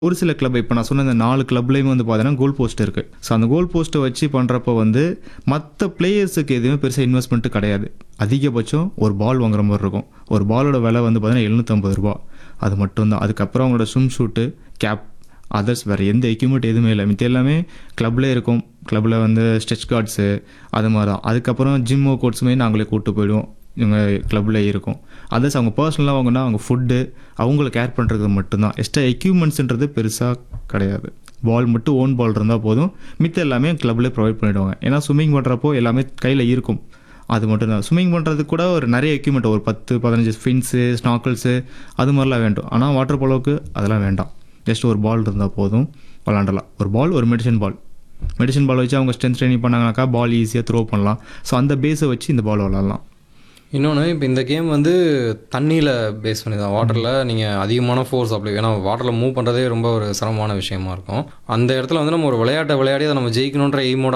ஒரு சில கிளப் இப்போ நான் சொன்ன இந்த நாலு கிளப்லேயுமே வந்து பார்த்தீங்கன்னா கோல் போஸ்ட் இருக்குது ஸோ அந்த கோல் போஸ்ட்டை வச்சு பண்ணுறப்போ வந்து மற்ற பிளேயர்ஸுக்கு எதுவுமே பெருசாக இன்வெஸ்ட்மெண்ட்டு கிடையாது அதிகபட்சம் ஒரு பால் வாங்குற மாதிரி இருக்கும் ஒரு பாலோட விலை வந்து பார்த்தீங்கன்னா எழுநூற்றம்பது ரூபா அது மட்டும்தான் அதுக்கப்புறம் அவங்களோட ஸ்விம் ஷூட்டு கேப் அதர்ஸ் வேறு எந்த எக்யூப்மெண்ட் எதுவுமே இல்லை மித்த எல்லாமே கிளப்லேயே இருக்கும் கிளப்பில் வந்து ஸ்ட்ரெச் கார்ட்ஸு அது மாதிரி தான் அதுக்கப்புறம் ஜிம் ஒர்க் அவுட்ஸுமே நாங்களே கூப்பிட்டு போயிடுவோம் இவங்க கிளப்பில் இருக்கும் அதர்ஸ் அவங்க பர்சனலாக வாங்கினா அவங்க ஃபுட்டு அவங்கள கேர் பண்ணுறது மட்டும்தான் எக்ஸ்ட்ரா எக்யூப்மெண்ட்ஸுன்றது பெருசாக கிடையாது பால் மட்டும் ஓன் பால் இருந்தால் போதும் மித்த எல்லாமே கிளப்லேயே ப்ரொவைட் பண்ணிவிடுவாங்க ஏன்னா ஸ்விம்மிங் பண்ணுறப்போ எல்லாமே கையில் இருக்கும் அது மட்டும் தான் ஸ்விம்மிங் பண்ணுறதுக்கு கூட ஒரு நிறைய எக்யூப்மெண்ட் ஒரு பத்து பதினஞ்சு ஃபின்ஸு ஸ்னாக்கல்ஸு அது மாதிரிலாம் வேண்டும் ஆனால் வாட்டர் போலோவுக்கு அதெல்லாம் வேண்டாம் ஜஸ்ட் ஒரு பால் இருந்தால் போதும் விளாண்டலாம் ஒரு பால் ஒரு மெடிசன் பால் மெடிசன் பால் வச்சு அவங்க ஸ்ட்ரென்த் ட்ரைனிங் பண்ணாங்கனாக்கா பால் ஈஸியாக த்ரோ பண்ணலாம் ஸோ அந்த பேஸை வச்சு இந்த பால் விளாட்லாம் இன்னொன்று இப்போ இந்த கேம் வந்து தண்ணியில் பேஸ் பண்ணி தான் வாட்டரில் நீங்கள் அதிகமான ஃபோர்ஸ் அப்ளை ஏன்னா வாட்டரில் மூவ் பண்ணுறதே ரொம்ப ஒரு சிரமமான விஷயமா இருக்கும் அந்த இடத்துல வந்து நம்ம ஒரு விளையாட்டை விளையாடி அதை நம்ம ஜெயிக்கணுன்ற எய்மோட